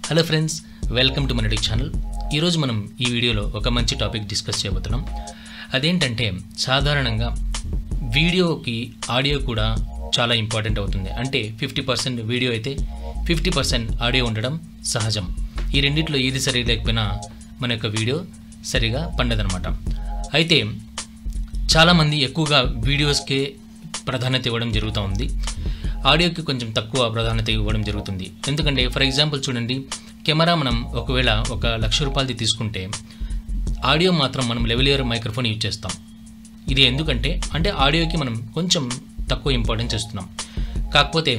hello friends welcome to మనడి channel ఈరోజు మనం ఈ వీడియోలో ఒక మంచి టాపిక్ డిస్కస్ చేయబోతున్నాం అదేంటంటే సాధారణంగా వీడియోకి ఆడియో కూడా చాలా ఇంపార్టెంట్ అవుతుంది అంటే ఫిఫ్టీ పర్సెంట్ వీడియో అయితే ఫిఫ్టీ పర్సెంట్ ఆడియో ఉండడం సహజం ఈ రెండిట్లో ఏది సరి లేకపోయినా మన యొక్క వీడియో సరిగా పండదనమాట అయితే చాలామంది ఎక్కువగా వీడియోస్కే ప్రాధాన్యత ఇవ్వడం జరుగుతూ ఉంది ఆడియోకి కొంచెం తక్కువ ప్రాధాన్యత ఇవ్వడం జరుగుతుంది ఎందుకంటే ఫర్ ఎగ్జాంపుల్ చూడండి కెమెరా మనం ఒకవేళ ఒక లక్ష రూపాయలది తీసుకుంటే ఆడియో మాత్రం మనం లెవెలియర్ మైక్రోఫోన్ యూజ్ చేస్తాం ఇది ఎందుకంటే అంటే ఆడియోకి మనం కొంచెం తక్కువ ఇంపార్టెన్స్ ఇస్తున్నాం కాకపోతే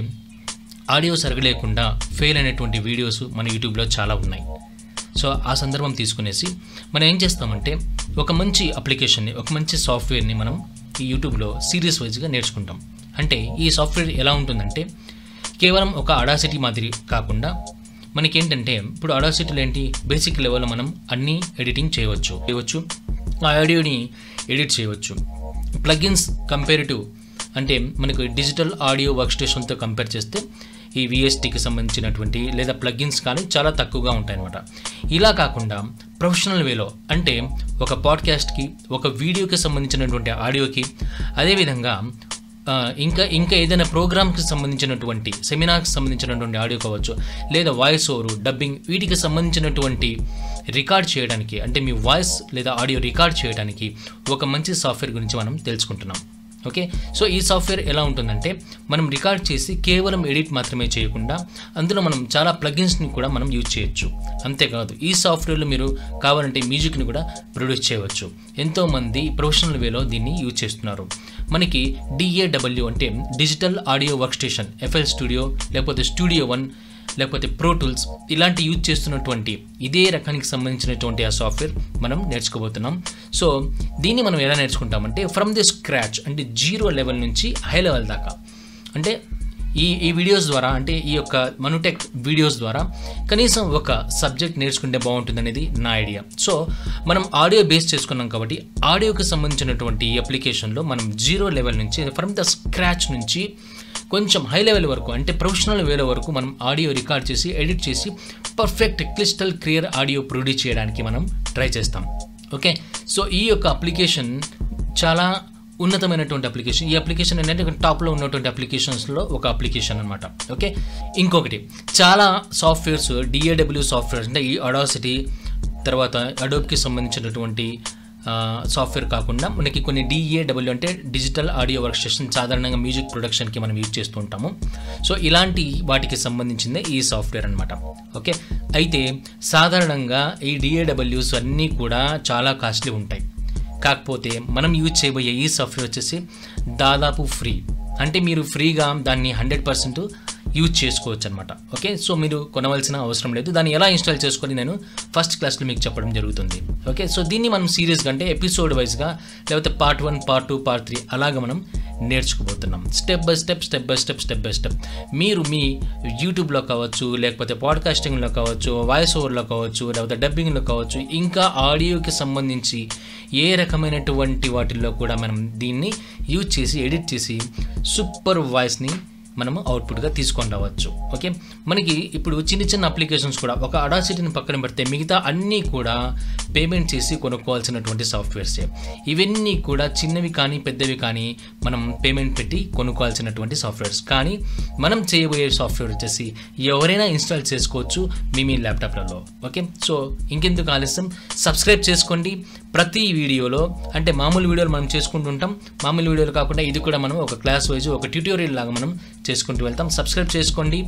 ఆడియో సరిగా లేకుండా ఫెయిల్ అయినటువంటి వీడియోస్ మన యూట్యూబ్లో చాలా ఉన్నాయి సో ఆ సందర్భం తీసుకునేసి మనం ఏం చేస్తామంటే ఒక మంచి అప్లికేషన్ని ఒక మంచి సాఫ్ట్వేర్ని మనం ఈ యూట్యూబ్లో సీరియస్ వైజ్గా నేర్చుకుంటాం అంటే ఈ సాఫ్ట్వేర్ ఎలా ఉంటుందంటే కేవలం ఒక అడాసిటీ మాదిరి కాకుండా మనకేంటంటే ఇప్పుడు అడాసిటీలో ఏంటి బేసిక్ లెవెల్లో మనం అన్నీ ఎడిటింగ్ చేయవచ్చు చేయవచ్చు ఆ ఆడియోని ఎడిట్ చేయవచ్చు ప్లగిన్స్ కంపేరిటివ్ అంటే మనకు డిజిటల్ ఆడియో వర్క్ స్టేషన్తో కంపేర్ చేస్తే ఈ విఎస్టీకి సంబంధించినటువంటి లేదా ప్లగిన్స్ కానీ చాలా తక్కువగా ఉంటాయన్నమాట ఇలా కాకుండా ప్రొఫెషనల్ వేలో అంటే ఒక పాడ్కాస్ట్కి ఒక వీడియోకి సంబంధించినటువంటి ఆడియోకి అదేవిధంగా ఆ, ఇంకా ఇంకా ఏదైనా ప్రోగ్రామ్కి సంబంధించినటువంటి సెమినార్కి సంబంధించినటువంటి ఆడియో కావచ్చు లేదా వాయిస్ ఓవర్ డబ్బింగ్ వీటికి సంబంధించినటువంటి రికార్డ్ చేయడానికి అంటే మీ వాయిస్ లేదా ఆడియో రికార్డ్ చేయడానికి ఒక మంచి సాఫ్ట్వేర్ గురించి మనం తెలుసుకుంటున్నాం ఓకే సో ఈ సాఫ్ట్వేర్ ఎలా ఉంటుందంటే మనం రికార్డ్ చేసి కేవలం ఎడిట్ మాత్రమే చేయకుండా అందులో మనం చాలా ప్లగిన్స్ని కూడా మనం యూజ్ చేయొచ్చు అంతేకాదు ఈ సాఫ్ట్వేర్లో మీరు కావాలంటే మ్యూజిక్ని కూడా ప్రొడ్యూస్ చేయవచ్చు ఎంతోమంది ప్రొఫెషనల్ వేలో దీన్ని యూజ్ చేస్తున్నారు మనకి డిఏడబ్ల్యూ అంటే digital audio work station FL studio లేకపోతే స్టూడియో వన్ లేకపోతే ప్రో టూల్స్ ఇలాంటి యూజ్ చేస్తున్నటువంటి ఇదే రకానికి సంబంధించినటువంటి ఆ సాఫ్ట్వేర్ మనం నేర్చుకోబోతున్నాం సో దీన్ని మనం ఎలా నేర్చుకుంటామంటే ఫ్రమ్ ది స్క్రాచ్ అంటే జీరో లెవెల్ నుంచి హై లెవెల్ దాకా అంటే ఈ ఈ వీడియోస్ ద్వారా అంటే ఈ యొక్క మనుటెక్ వీడియోస్ ద్వారా కనీసం ఒక సబ్జెక్ట్ నేర్చుకుంటే బాగుంటుంది అనేది నా ఐడియా సో మనం ఆడియో బేస్ చేసుకున్నాం కాబట్టి ఆడియోకి సంబంధించినటువంటి ఈ అప్లికేషన్లో మనం జీరో లెవెల్ నుంచి ఫ్రమ్ ద స్క్రాచ్ నుంచి కొంచెం హై లెవెల్ వరకు అంటే ప్రొఫెషనల్ వేల వరకు మనం ఆడియో రికార్డ్ చేసి ఎడిట్ చేసి perfect crystal clear audio produce చేయడానికి మనం ట్రై చేస్తాం ఓకే సో ఈ యొక్క అప్లికేషన్ చాలా ఉన్నతమైనటువంటి అప్లికేషన్ ఈ అప్లికేషన్ ఏంటంటే టాప్లో ఉన్నటువంటి అప్లికేషన్స్లో ఒక అప్లికేషన్ అనమాట ఓకే ఇంకొకటి చాలా సాఫ్ట్వేర్స్ డిఏడబ్ల్యూ సాఫ్ట్వేర్స్ అంటే ఈ అడాసిటీ తర్వాత అడోబ్కి సంబంధించినటువంటి ఆ, సాఫ్ట్వేర్ కాకుండా మనకి కొన్ని డిఏడబ్ల్యూ అంటే డిజిటల్ ఆడియో వర్క్ స్టేషన్ సాధారణంగా మ్యూజిక్ ప్రొడక్షన్కి మనం యూజ్ చేస్తూ ఉంటాము సో ఇలాంటి వాటికి సంబంధించిందే ఈ సాఫ్ట్వేర్ అనమాట ఓకే అయితే సాధారణంగా ఈ డిఏడబ్ల్యూస్ అన్నీ కూడా చాలా కాస్ట్లీ ఉంటాయి కాకపోతే మనం యూజ్ చేయబోయే ఈ సాఫ్ట్వేర్ వచ్చేసి దాదాపు ఫ్రీ అంటే మీరు ఫ్రీగా దాన్ని హండ్రెడ్ పర్సెంట్ యూజ్ చేసుకోవచ్చు అనమాట ఓకే సో మీరు కొనవలసిన అవసరం లేదు దాన్ని ఎలా ఇన్స్టాల్ చేసుకొని నేను ఫస్ట్ క్లాస్లో మీకు చెప్పడం జరుగుతుంది ఓకే సో దీన్ని మనం సీరియస్గా అంటే ఎపిసోడ్ వైజ్గా లేకపోతే part one part two part three అలాగా మనం నేర్చుకోబోతున్నాం step by step step by step step by step మీరు మీ యూట్యూబ్లో కావచ్చు లేకపోతే పాడ్కాస్టింగ్లో కావచ్చు వాయిస్ ఓవర్లో కావచ్చు లేకపోతే డబ్బింగ్లో కావచ్చు ఇంకా ఆడియోకి సంబంధించి ఏ రకమైనటువంటి వాటిల్లో కూడా మనం దీన్ని యూజ్ చేసి ఎడిట్ చేసి సూపర్ వాయిస్ని మనము అవుట్పుట్గా తీసుకొని రావచ్చు ఓకే మనకి ఇప్పుడు చిన్న చిన్న అప్లికేషన్స్ కూడా ఒక అడాసిటీని పక్కన పెడితే మిగతా అన్నీ కూడా పేమెంట్ చేసి కొనుక్కోవాల్సినటువంటి సాఫ్ట్వేర్సే ఇవన్నీ కూడా చిన్నవి కానీ పెద్దవి కానీ మనం పేమెంట్ పెట్టి కొనుక్కోవాల్సినటువంటి సాఫ్ట్వేర్స్ కానీ మనం చేయబోయే సాఫ్ట్వేర్ వచ్చేసి ఎవరైనా ఇన్స్టాల్ చేసుకోవచ్చు మీ మీ ల్యాప్టాప్లలో ఓకే సో ఇంకెందుకు ఆలస్యం సబ్స్క్రైబ్ చేసుకోండి ప్రతి వీడియోలో అంటే మామూలు వీడియోలు మనం చేసుకుంటుంటాం మామూలు వీడియోలు కాకుండా ఇది కూడా మనం ఒక క్లాస్ వైజ్ ఒక ట్యూటోరియల్ లాగా మనం చేసుకుంటూ వెళ్తాం సబ్స్క్రైబ్ చేసుకోండి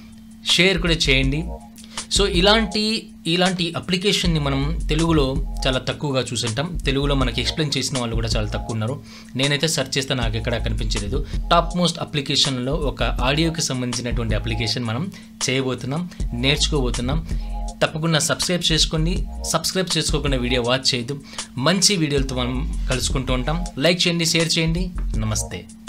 షేర్ కూడా చేయండి సో ఇలాంటి ఇలాంటి అప్లికేషన్ని మనం తెలుగులో చాలా తక్కువగా చూసింటాం తెలుగులో మనకి ఎక్స్ప్లెయిన్ చేసిన వాళ్ళు కూడా చాలా తక్కువ ఉన్నారు నేనైతే సెర్చ్ చేస్తే నాకు ఎక్కడ కనిపించలేదు టాప్ మోస్ట్ అప్లికేషన్లో ఒక ఆడియోకి సంబంధించినటువంటి అప్లికేషన్ మనం చేయబోతున్నాం నేర్చుకోబోతున్నాం తప్పకుండా సబ్స్క్రైబ్ చేసుకోండి సబ్స్క్రైబ్ చేసుకోకుండా వీడియో వాచ్ చేయదు మంచి వీడియోలతో మనం కలుసుకుంటూ ఉంటాం లైక్ చేయండి షేర్ చేయండి నమస్తే